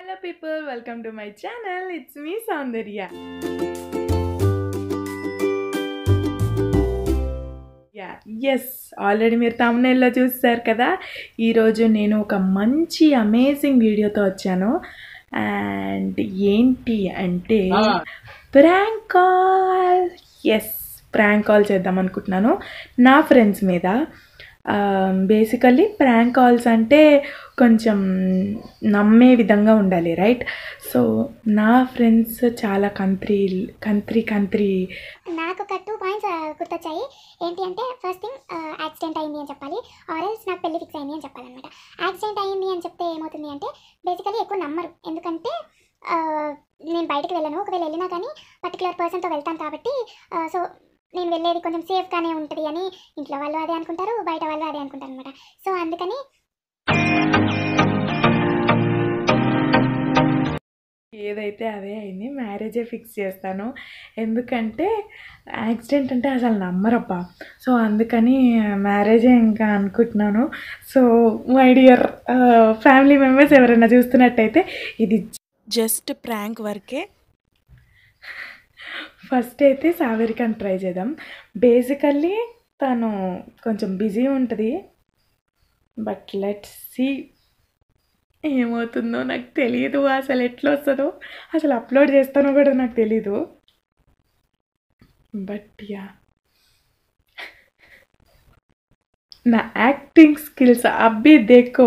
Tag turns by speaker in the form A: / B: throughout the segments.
A: Hello people welcome to my channel it's me Soundarya yeah yes already మీరు తమ్నేల్లో చూస్తారు కదా ఈరోజు నేను ఒక మంచి అమేజింగ్ వీడియోతో వచ్చాను అండ్ ఏంటి అంటే prank call yes prank call చేద్దాం అనుకుంటున్నాను నా ఫ్రెండ్స్ మీద బేసికల్లీ ప్రాంక్ కాల్స్ అంటే కొంచెం నమ్మే విధంగా ఉండాలి రైట్ సో నా ఫ్రెండ్స్ చాలా కంత్రి కంత్రి కంత్రి
B: నాకు ఒక టూ పాయింట్స్ గుర్తొచ్చాయి ఏంటి అంటే ఫస్ట్ థింగ్ యాక్సిడెంట్ అయింది అని చెప్పాలి ఆర్ఎల్స్ నాకు పెళ్లి ఫిక్స్ అయింది అని చెప్పాలన్నమాట యాక్సిడెంట్ అయింది అని చెప్తే ఏమవుతుంది అంటే బేసికలీ ఎక్కువ నమ్మరు ఎందుకంటే ఆ, నేను బయటకు వెళ్ళను ఒకవేళ వెళ్ళినా కానీ పర్టికులర్ పర్సన్తో వెళ్తాను కాబట్టి సో నేను వెళ్ళేది కొంచెం సేఫ్గానే ఉంటుంది అని ఇంట్లో వాళ్ళు అదే అనుకుంటారు బయట వాళ్ళు అదే అనుకుంటారు అనమాట సో అందుకని
A: ఏదైతే అదే అయింది మ్యారేజే ఫిక్స్ చేస్తాను ఎందుకంటే యాక్సిడెంట్ అంటే అసలు నమ్మరబ్బా సో అందుకని మ్యారేజే ఇంకా అనుకుంటున్నాను so my dear family members ఎవరైనా చూస్తున్నట్టయితే ఇది జస్ట్ ప్రాంక్ వరకే ఫస్ట్ అయితే సావేరికని ట్రై చేద్దాం బేసికల్లీ తను కొంచెం బిజీ ఉంటుంది బట్ లెట్స్ సి ఏమవుతుందో నాకు తెలియదు అసలు ఎట్లా వస్తుందో అసలు అప్లోడ్ చేస్తానో కూడా నాకు తెలీదు బట్ యా నా యాక్టింగ్ స్కిల్స్ అబ్బి దేకో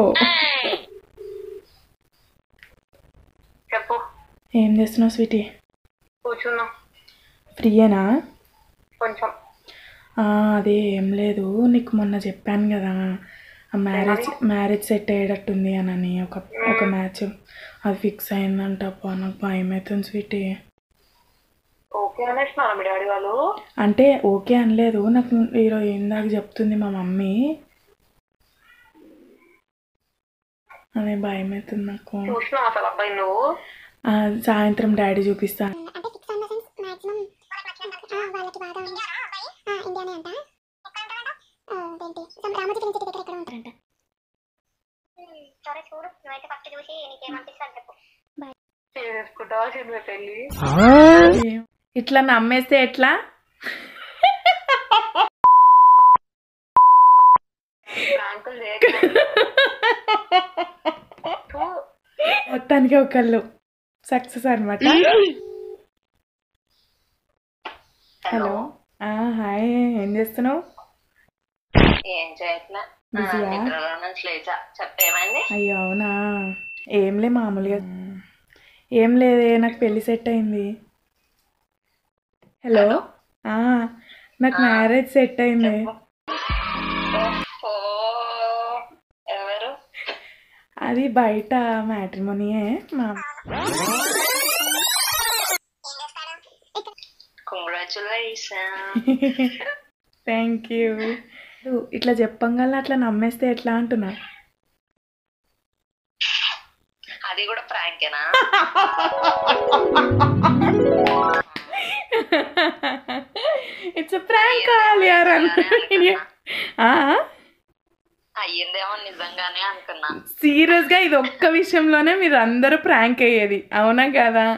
C: చెప్పు
A: ఏం చేస్తున్నావు స్వీటీ
C: కూర్చున్నాం
A: ఫ్రీయేనా
C: కొంచెం
A: ఆ, అదే ఏం లేదు నీకు మొన్న చెప్పాను కదా ఆ మ్యారేజ్ మ్యారేజ్ సెట్ అయ్యేటట్టుంది అని ఒక ఒక మ్యాచ్ అది ఫిక్స్ అయిందంట అబ్బా నాకు భయం అవుతుంది స్వీటీ
C: ఓకే అనేసినారా మీ డాడీ వాళ్ళు
A: అంటే ఓకే అనలేదు నాకు ఈరోజు ఇందాక చెప్తుంది మా మమ్మీ అదే భయం అవుతుంది నాకు
C: చూసినావు అసలు అబ్బాయి నువ్వు
A: ఆ, సాయంత్రం డాడీ చూపిస్తా
B: అంటే ఫిక్స్ అన్న సెన్స్ మాక్సిమం వాళ్ళకి బాగా ఉంది ఆ, ఇండియానే అంట ఆ, ఏంటి సమ్ రామోజీ ఫిలిం సిటీ దగ్గర ఎక్కడ ఉంటారంట సరే చూడు నువ్వైతే ఫస్ట్ చూసి నీకేమనిపిస్తుంది చెప్పు
C: చేసుకుంటావా చిన్న పెళ్ళి
A: ఏం- ఇట్లా నమ్మేస్తే ఎట్లా
C: ప్రాంకులు చేయకుండా
A: మొత్తానికి ఒకళ్ళు సక్సెస్ అనమాట హలో ఆ, హాయ్ ఏం చేస్తున్నావు
C: ఏం చేయట్లే ఆ,
A: బిజీయా?
C: నిద్రలో నుంచి లేచా చెప్పేమైంది
A: అయ్యో అవునా ఏంలే మామూలుగా ఏం లేదే నాకు పెళ్లి సెట్ అయింది హలో ఆ, నాకు మ్యారేజ్ సెట్ అయింది
C: ఓ ఎవరు
A: అది బయట మ్యాట్రిమోనీయే మా
C: కంగ్రాచులేషన్
A: థ్యాంక్ యూ ఇట్లా చెప్పంగల్లా అట్లా నమ్మేస్తే ఎట్లా అంటున్నా
C: అది కూడా ప్రాంకేనా
A: ఇట్స్ ప్రాంక్ కావాలి యార్
C: అయ్యిందేమో నిజంగానే అనుకున్నా
A: సీరియస్గా ఇది ఒక్క విషయంలోనే మీరు అందరూ ప్రాంక్ అయ్యేది అవునా కదా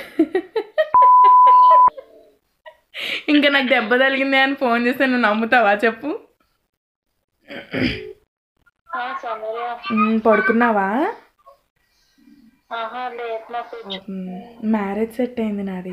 A: ఇంకా నాకు దెబ్బ తగిలింది అని ఫోన్ చేస్తే నువ్వు నమ్ముతావా చెప్పు
C: ఆ, సౌందర్య
A: మ్, పడుకున్నావా
C: ఆహా లేదు నాకు
A: మ్యారేజ్ సెట్ అయింది నాది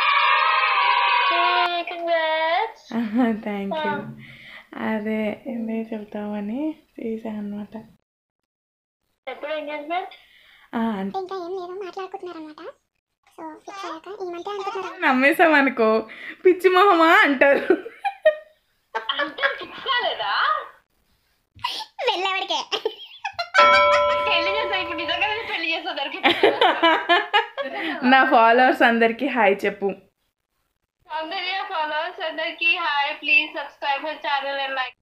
C: కంగ్రాట్స్
A: థ్యాంక్ యూ అదే ఏందే చెప్తామని చేశాను అనమాట
C: ఎప్పుడు ఎంగేజ్మెంట్
A: అంటే
B: ఇంకా ఏం లేదు మాట్లాడుకుంటున్నారనమాట సో ఫిక్స్ అయ్యాక ఈ మంత్ అనుకుంటున్నారు
A: నమ్మేసాం అనుకో పిచ్చి మొహమా అంటారు
C: అంటే ఫిక్స్ కాలేదా
B: వెళ్ళేవాడికే
C: పెళ్లి చేస్తా ఇప్పుడు నిజంగానే పెళ్లి చేస్తా దొరికి
A: నా ఫాలోవర్స్ అందరికీ హాయ్ చెప్పు
C: సౌందర్య ఫాలోవర్స్ అందరికి hi please subscribe my channel and like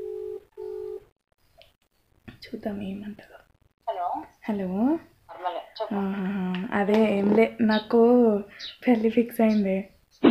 A: చూద్దాం ఏమంటారు
C: హలో
A: హలో
C: నార్మల్ చెప్పు
A: ఆహాహా. అదే ఏం లే నాకు పెళ్ళి ఫిక్స్ అయింది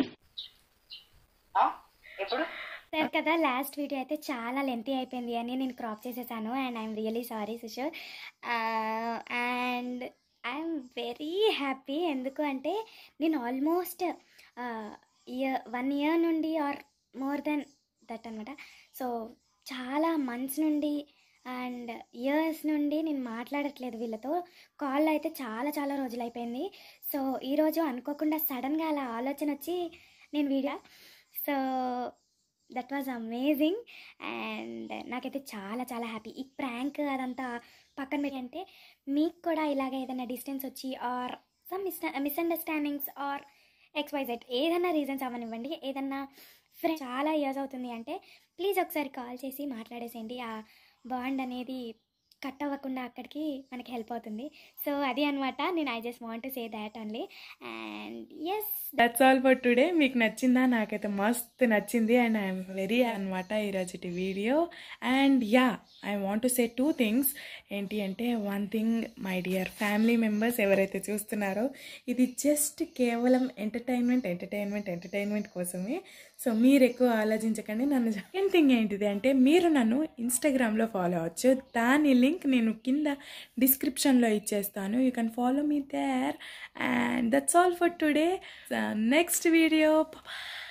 C: ఆ? ఎప్పుడు
D: సార్ కదా లాస్ట్ వీడియో అయితే చాలా లెంతీ అయిపోయింది అని నేను క్రాప్ చేసేసాను and I'm really sorry sister and I'm very happy ఎందుకు అంటే నేను ఆల్మోస్ట్ ఇయర్ వన్ ఇయర్ నుండి ఆర్ మోర్ దెన్ దట్ అనమాట సో చాలా మంత్స్ నుండి అండ్ ఇయర్స్ నుండి నేను మాట్లాడట్లేదు వీళ్ళతో కాల్ అయితే చాలా చాలా రోజులు అయిపోయింది సో ఈరోజు అనుకోకుండా సడన్గా అలా ఆలోచన వచ్చి నేను video so that was amazing and నాకైతే చాలా చాలా హ్యాపీ ఈ ప్రాంక్ అదంతా పక్కన పెట్టి అంటే మీకు కూడా ఇలాగ ఏదైనా డిస్టెన్స్ వచ్చి or some miss misunderstandings or XYZ ఏదన్నా రీజన్స్ అవనివ్వండి ఏదన్నా ఫ్రెండ్ చాలా ఇయర్స్ అవుతుంది అంటే ప్లీజ్ ఒకసారి కాల్ చేసి మాట్లాడేసేయండి ఆ బాండ్ అనేది కట్ అవ్వకుండా అక్కడికి మనకి హెల్ప్ అవుతుంది సో అది అనమాట నేను I just want to say that only and yes
A: that's all for today మీకు నచ్చిందా నాకైతే మస్తు నచ్చింది అండ్ ఐఎమ్ వెరీ అనమాట ఈరోజుటి video and yeah I want to say two things ఏంటి అంటే one thing my dear family members ఎవరైతే చూస్తున్నారో ఇది జస్ట్ కేవలం ఎంటర్టైన్మెంట్ ఎంటర్టైన్మెంట్ ఎంటర్టైన్మెంట్ కోసమే సో మీరు ఎక్కువ ఆలోచించకండి నన్ను సెకండ్ థింగ్ ఏంటిది అంటే మీరు నన్ను ఇన్స్టాగ్రామ్లో ఫాలో అవ్వచ్చు దాని లింక్ నేను కింద డిస్క్రిప్షన్లో ఇచ్చేస్తాను you can follow me there and that's all for today next video